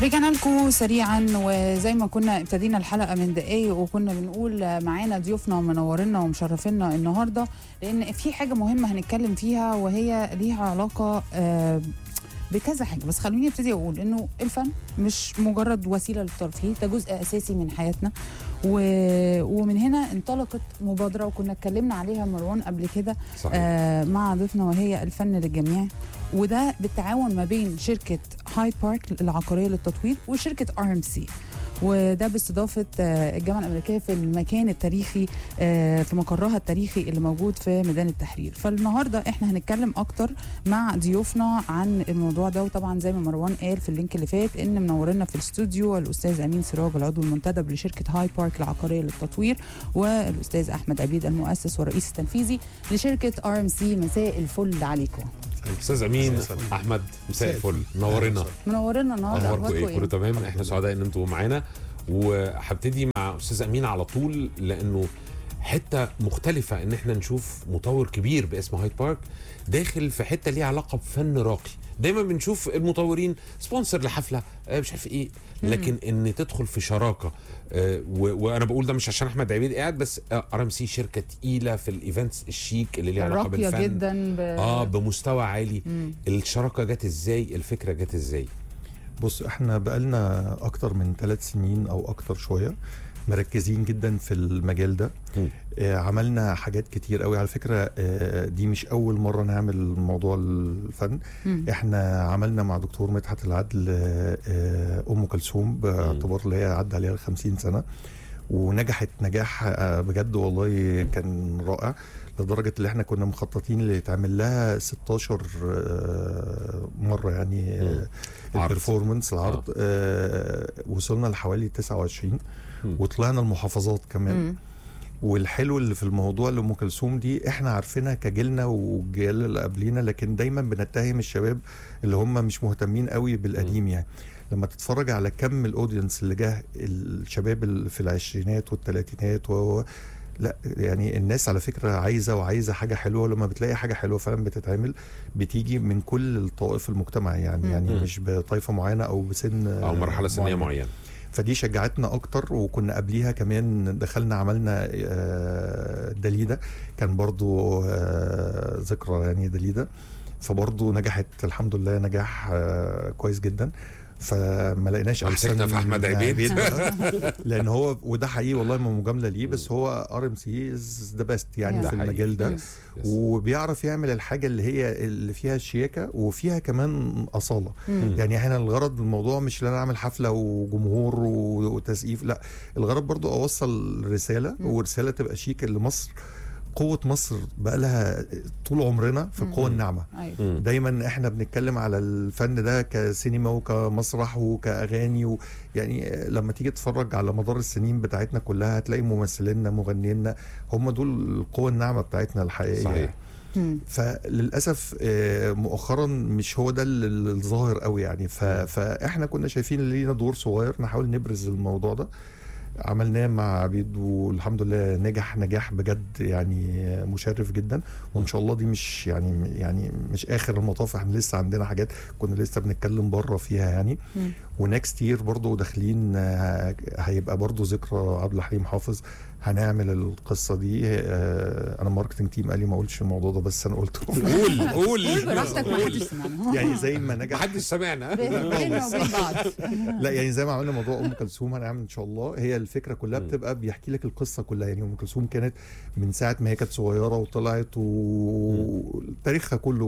رجعنا لكم سريعا وزي ما كنا ابتدينا الحلقه من دقايق وكنا بنقول معانا ضيوفنا ومنورنا ومشرفينا النهارده لان في حاجه مهمه هنتكلم فيها وهي ليها علاقه آه، بكذا حاجه بس خلوني ابتدي اقول انه الفن مش مجرد وسيله للترفيه ده جزء اساسي من حياتنا و... ومن هنا انطلقت مبادره وكنا اتكلمنا عليها مروان قبل كده صحيح آه مع ضيفنا وهي الفن للجميع وده بالتعاون ما بين شركه هاي بارك العقاريه للتطوير وشركه ار ام سي وده باستضافه آه، الجامعه الامريكيه في المكان التاريخي آه، في مقرها التاريخي اللي موجود في ميدان التحرير فالنهارده احنا هنتكلم اكتر مع ضيوفنا عن الموضوع ده وطبعا زي ما مروان قال في اللينك اللي فات ان منورنا في الاستوديو الاستاذ امين سراج العضو المنتدب لشركه هاي بارك العقاريه للتطوير والاستاذ احمد عبيد المؤسس والرئيس التنفيذي لشركه ار ام سي مساء الفل عليكم استاذ امين احمد مساء الفل نورنا منورنا النهارده اخباركم ايه كله تمام احنا سعداء ان انتوا معانا وهبتدي مع استاذ امين على طول لانه حته مختلفه ان احنا نشوف مطور كبير باسم هايد بارك داخل في حته ليها علاقه بفن راقي دايما بنشوف المطورين سبونسر لحفله آه، مش عارف ايه لكن ان تدخل في شراكه آه، و- وانا بقول ده مش عشان احمد عبيد قاعد بس ار ام سي شركه تقيله في الايفنتس الشيك اللي ليها علاقه راقيه بالفن جدا ب... اه بمستوى عالي مم. الشراكه جت ازاي الفكره جت ازاي بص احنا بقالنا اكتر من ثلاث سنين او اكتر شويه مركزين جدا في المجال ده مم. آه عملنا حاجات كتير قوي على فكره آه دي مش اول مره نعمل موضوع الفن مم. احنا عملنا مع دكتور مدحت العدل آه آه ام كلثوم باعتبار اللي هي عدى عليها ال 50 سنه ونجحت نجاح آه بجد والله كان رائع لدرجه اللي احنا كنا مخططين اللي يتعمل لها 16 آه مره يعني مم. آه عرض. البرفورمانس العرض آه وصلنا لحوالي 29 مم. وطلعنا المحافظات كمان مم. والحلو اللي في الموضوع اللي ام كلثوم دي احنا عارفينها كجيلنا والجيل اللي قبلينا لكن دايما بنتهم الشباب اللي هم مش مهتمين قوي بالقديم يعني لما تتفرج على كم الاودينس اللي جه الشباب اللي في العشرينات والثلاثينات و لا يعني الناس على فكره عايزه وعايزه حاجه حلوه ولما بتلاقي حاجه حلوه فعلا بتتعمل بتيجي من كل الطوائف المجتمع يعني مم. يعني مم. مش بطائفه معينه او بسن او مرحله سنيه معينة. معينه فدي شجعتنا اكتر وكنا قبليها كمان دخلنا عملنا آه، دليدا كان برضو آه، ذكرى يعني دليدا فبرضو نجحت الحمد لله نجاح آه، كويس جدا فما لقيناش مسكنا في من أحمد عبيد. لان هو وده حقيقي والله ما مجامله ليه بس هو ار ام سي از ذا بيست يعني ده في حقيقي. المجال ده Yes, yes. وبيعرف يعمل الحاجه اللي هي اللي فيها شياكه وفيها كمان اصاله مم. يعني احنا الغرض من الموضوع مش ان انا اعمل حفله وجمهور و- وتسقيف لا الغرض برضو اوصل رساله مم. ورساله تبقى شيك لمصر قوه مصر بقى لها طول عمرنا في القوه مم. الناعمه ايوه مم. دايما احنا بنتكلم على الفن ده كسينما وكمسرح وكاغاني و يعني لما تيجي تتفرج على مدار السنين بتاعتنا كلها هتلاقي ممثلينا مغنينا هم دول القوه الناعمه بتاعتنا الحقيقيه صحيح مم. فللاسف آه، مؤخرا مش هو ده ال- ال- الظاهر قوي يعني ف- فاحنا كنا شايفين ان لينا دور صغير نحاول نبرز الموضوع ده عملناه مع عبيد والحمد لله نجح نجاح بجد يعني مشرف جدا وان شاء الله دي مش يعني يعني مش اخر المطاف احنا لسه عندنا حاجات كنا لسه بنتكلم بره فيها يعني مم. ونكست يير برضه داخلين آه، هيبقى برضه ذكرى عبد الحليم حافظ هنعمل القصه دي آه، انا الماركتنج تيم قال لي ما اقولش الموضوع ده بس انا قلته قول قول براحتك ما حدش سمعنا يعني زي ما نجح محدش سمعنا بيننا وبين بعض لا يعني زي ما عملنا موضوع ام كلثوم هنعمل ان شاء الله هي الفكره كلها مم. بتبقى بيحكي لك القصه كلها يعني ام كلثوم كانت من ساعه ما هي كانت صغيره وطلعت وتاريخها كله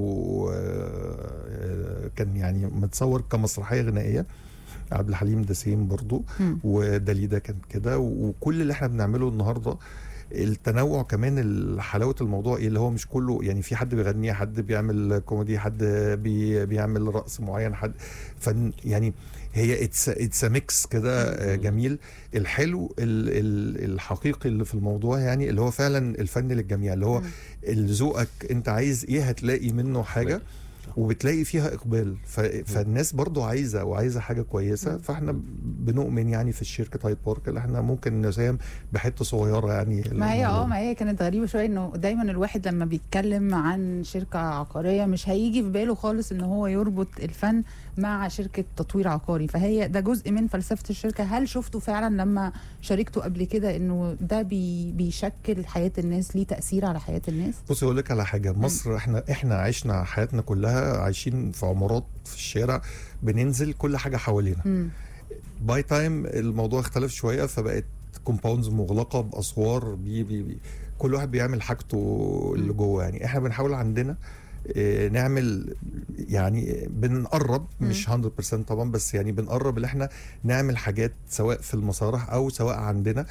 آه، كان يعني متصور كمسرحيه غنائيه عبد الحليم ده سيم برضو مم. وداليدا كانت كده وكل اللي احنا بنعمله النهارده التنوع كمان ال- حلاوه الموضوع ايه اللي هو مش كله يعني في حد بيغني حد بيعمل كوميدي حد بي بيعمل رقص معين حد فن يعني هي اتس اتس ميكس كده آه، مم. جميل الحلو ال ال الحقيقي اللي في الموضوع يعني اللي هو فعلا الفن للجميع اللي هو مم. ذوقك انت عايز ايه هتلاقي منه حاجه وبتلاقي فيها اقبال ف... فالناس برضو عايزه وعايزه حاجه كويسه فاحنا بنؤمن يعني في الشركه هايد بارك اللي احنا ممكن نساهم بحته صغيره يعني ما هي اه الموضوع. ما هي كانت غريبه شويه انه دايما الواحد لما بيتكلم عن شركه عقاريه مش هيجي في باله خالص ان هو يربط الفن مع شركه تطوير عقاري فهي ده جزء من فلسفه الشركه هل شفتوا فعلا لما شاركتوا قبل كده انه ده بي بيشكل حياه الناس ليه تاثير على حياه الناس بص اقول لك على حاجه مصر احنا احنا عشنا حياتنا كلها عايشين في عمارات في الشارع بننزل كل حاجه حوالينا مم. باي تايم الموضوع اختلف شويه فبقت كومباوندز مغلقه باسوار بي بي بي كل واحد بيعمل حاجته اللي جوه يعني احنا بنحاول عندنا آه، نعمل يعني بنقرب مش 100% طبعا بس يعني بنقرب اللي احنا نعمل حاجات سواء في المسارح او سواء عندنا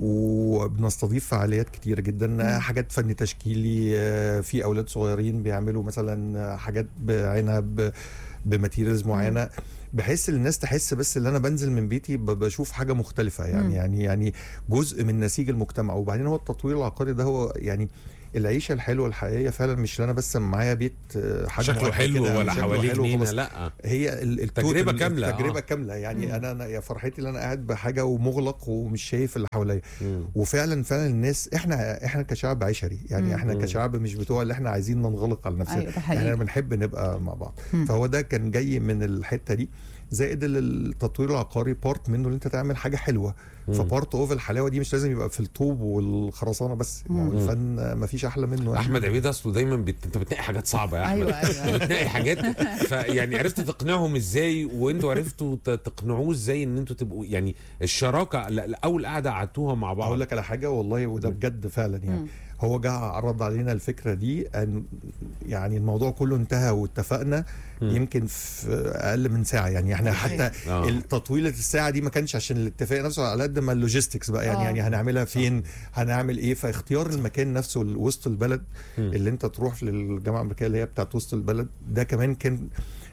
وبنستضيف فعاليات كتيره جدا مم. حاجات فن تشكيلي آه، في اولاد صغيرين بيعملوا مثلا حاجات بعنب بماتيريالز معينه بحيث الناس تحس بس ان انا بنزل من بيتي ب- بشوف حاجه مختلفه يعني مم. يعني يعني جزء من نسيج المجتمع وبعدين هو التطوير العقاري ده هو يعني العيشه الحلوه الحقيقيه فعلا مش اللي انا بس معايا بيت آه، حاجه شكله واحدة حلو كده، ولا شكله حواليه حلو جنينه خلاص. لا هي ال- التوتال- تجربة كاملة، تجربه آه. كامله يعني مم. انا انا يا فرحتي اللي انا قاعد بحاجه ومغلق ومش شايف اللي حواليا مم. وفعلا فعلا الناس احنا احنا كشعب عشري يعني مم. احنا مم. كشعب مش بتوع اللي احنا عايزين ننغلق على نفسنا ايوه ده احنا حقيقي بنحب نبقى مع بعض مم. فهو ده كان جاي من الحته دي زائد ال- التطوير العقاري بارت منه ان انت تعمل حاجه حلوه مم. فبارت اوف الحلاوه دي مش لازم يبقى في الطوب والخرسانه بس ما هو مم. الفن ما فيش احلى منه يعني. احمد عبيد اصله دايما بت... انت بتنقي حاجات صعبه يا احمد ايوه ايوه بتنقي حاجات فيعني عرفت تقنعهم ازاي وانتوا عرفتوا ت- تقنعوه ازاي ان انتوا تبقوا يعني الشراكه لا- لا، اول قعده قعدتوها مع بعض اقول لك على حاجه والله وده بجد فعلا يعني مم. هو جه عرض علينا الفكره دي ان يعني الموضوع كله انتهى واتفقنا مم. يمكن في اقل من ساعه يعني احنا حتى آه. التطويله الساعه دي ما كانش عشان الاتفاق نفسه على قد ما اللوجيستكس بقى يعني آه. يعني هنعملها فين هنعمل ايه فاختيار المكان نفسه ال- وسط البلد مم. اللي انت تروح للجامعه الامريكيه اللي هي بتاعت وسط البلد ده كمان كان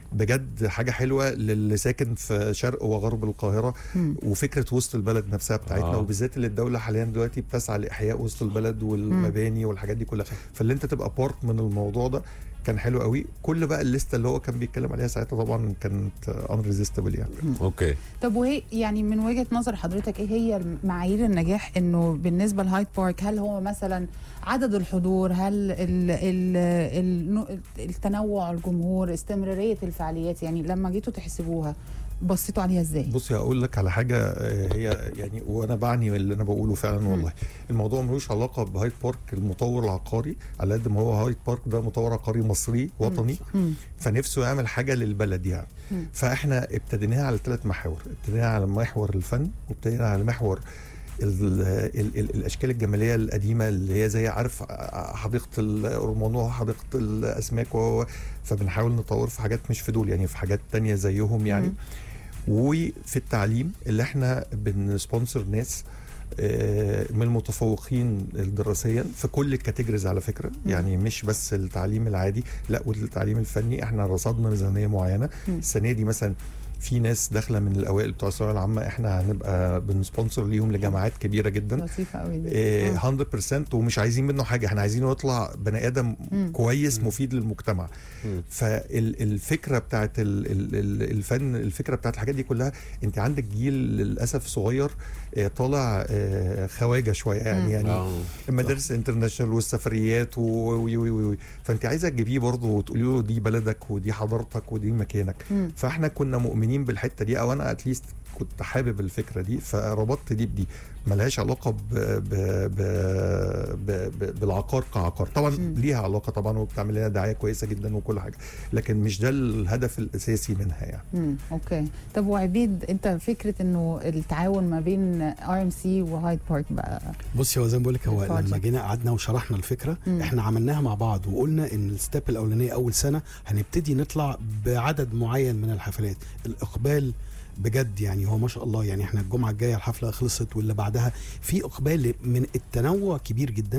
بجد حاجه حلوه للي ساكن في شرق وغرب القاهره مم. وفكره وسط البلد نفسها بتاعتنا آه. وبالذات اللي الدوله حاليا دلوقتي بتسعى لاحياء وسط البلد والمباني والحاجات دي كلها فاللي انت تبقى بارت من الموضوع ده كان حلو قوي كل بقى الليسته اللي هو كان بيتكلم عليها ساعتها طبعا كانت انريزيستبل يعني اوكي طب وهي يعني من وجهه نظر حضرتك ايه هي معايير النجاح انه بالنسبه لهايد بارك هل هو مثلا عدد الحضور هل ال ال ال التنوع الجمهور استمراريه الفعاليات يعني لما جيتوا تحسبوها بصيتوا عليها ازاي؟ بصي هقول لك على حاجه آه، هي يعني وانا بعني اللي انا بقوله فعلا والله الموضوع ملوش علاقه بهايد بارك المطور العقاري على قد ما هو هايد بارك ده مطور عقاري مصري وطني مم. فنفسه يعمل حاجه للبلد يعني مم. فاحنا ابتديناها على ثلاث محاور ابتدينا على محور الفن وابتدينا على محور ال ال ال الاشكال الجماليه القديمه اللي هي زي عارف حديقه الرمانوه حديقه الاسماك و فبنحاول نطور في حاجات مش في دول يعني في حاجات تانية زيهم يعني مم. وفي التعليم اللي احنا بنسبونسر ناس آه، من المتفوقين دراسيا في كل الكاتيجوريز على فكره مم. يعني مش بس التعليم العادي لا والتعليم الفني احنا رصدنا ميزانيه معينه مم. السنه دي مثلا في ناس داخله من الاوائل بتوع الثانويه العامه احنا هنبقى بنسبونسر ليهم لجامعات كبيره جدا لطيفه قوي دي إيه، آه. 100% ومش عايزين منه حاجه احنا عايزينه يطلع بني ادم مم. كويس مم. مفيد للمجتمع مم. فالفكره بتاعت ال- ال- ال- الفن الفكره بتاعت الحاجات دي كلها انت عندك جيل للاسف صغير آه، طالع آه، خواجه شويه مم. يعني يعني اه المدارس الانترناشونال والسفريات و- و- و- و- فانت عايزه تجيبيه برضه وتقولي له دي بلدك ودي حضارتك ودي مكانك مم. فاحنا كنا مؤمنين بالحته دي او انا اتليست كنت حابب الفكره دي فربطت دي بدي ملهاش علاقه ب ب ب ب ب بالعقار كعقار طبعا مم. ليها علاقه طبعا وبتعمل لنا دعايه كويسه جدا وكل حاجه لكن مش ده الهدف الاساسي منها يعني امم اوكي طب وعبيد انت فكره انه التعاون ما بين ار ام سي وهايد بارك بقى بصي هو زي ما بقول لك هو البروجكت. لما جينا قعدنا وشرحنا الفكره مم. احنا عملناها مع بعض وقلنا ان الستيب الاولانيه اول سنه هنبتدي نطلع بعدد معين من الحفلات الاقبال بجد يعني هو ما شاء الله يعني احنا الجمعه الجايه الحفله خلصت واللي بعدها في اقبال من التنوع كبير جدا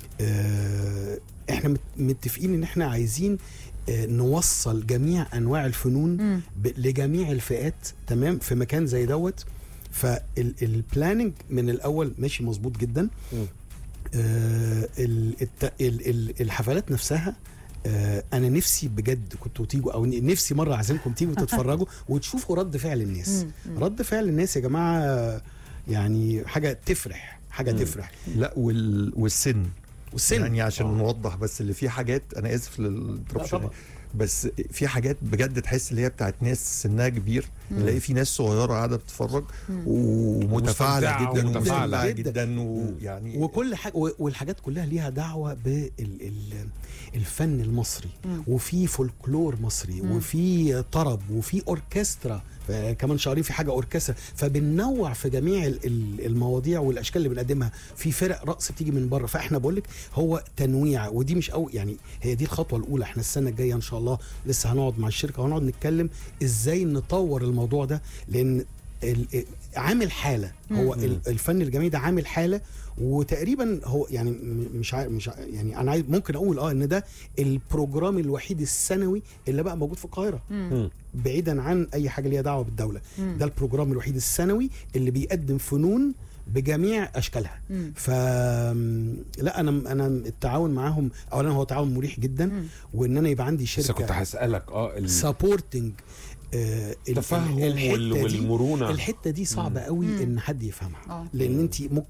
اه احنا مت- متفقين ان احنا عايزين اه نوصل جميع انواع الفنون مم. ب- لجميع الفئات تمام في مكان زي دوت فالبلاننج من الاول ماشي مظبوط جدا مم. آه ال- الت- ال- ال- الحفلات نفسها آه انا نفسي بجد كنتوا تيجوا او نفسي مره اعزمكم تيجوا تتفرجوا وتشوفوا رد فعل الناس مم. رد فعل الناس يا جماعه آه، يعني حاجه تفرح حاجه مم. تفرح لا وال... والسن والسن يعني عشان آه. نوضح بس اللي في حاجات انا اسف لا للانتربشن طبعا. بس في حاجات بجد تحس اللي هي بتاعت ناس سنها كبير نلاقي في ناس صغيره قاعده بتتفرج ومتفاعله ومستمتعة جدا ومتفاعلة. ومستمتعة جدا. جدا ويعني وكل حاجه و- والحاجات كلها ليها دعوه بالفن المصري مم. وفي فولكلور مصري مم. وفي طرب وفي اوركسترا ف- كمان شهرين في حاجه اوركسترا فبننوع في جميع ال- ال- المواضيع والاشكال اللي بنقدمها في فرق رقص بتيجي من بره فاحنا بقول لك هو تنويع ودي مش أو يعني هي دي الخطوه الاولى احنا السنه الجايه ان شاء الله لسه هنقعد مع الشركه وهنقعد نتكلم ازاي نطور الموضوع ده لان ال- عامل حاله هو مم. ال- الفن الجميل ده عامل حاله وتقريبا هو يعني م- مش عارف مش ع- يعني انا عايز ممكن اقول اه ان ده البروجرام الوحيد السنوي اللي بقى موجود في القاهره مم. بعيدا عن اي حاجه ليها دعوه بالدوله مم. ده البروجرام الوحيد السنوي اللي بيقدم فنون بجميع اشكالها مم. ف لا انا انا التعاون معاهم اولا هو تعاون مريح جدا مم. وان انا يبقى عندي بس كنت شركه هسالك اه ال- سبورتنج التفهم وال- والمرونه الحته دي صعبه قوي مم. ان حد يفهمها اه لان انت ممكن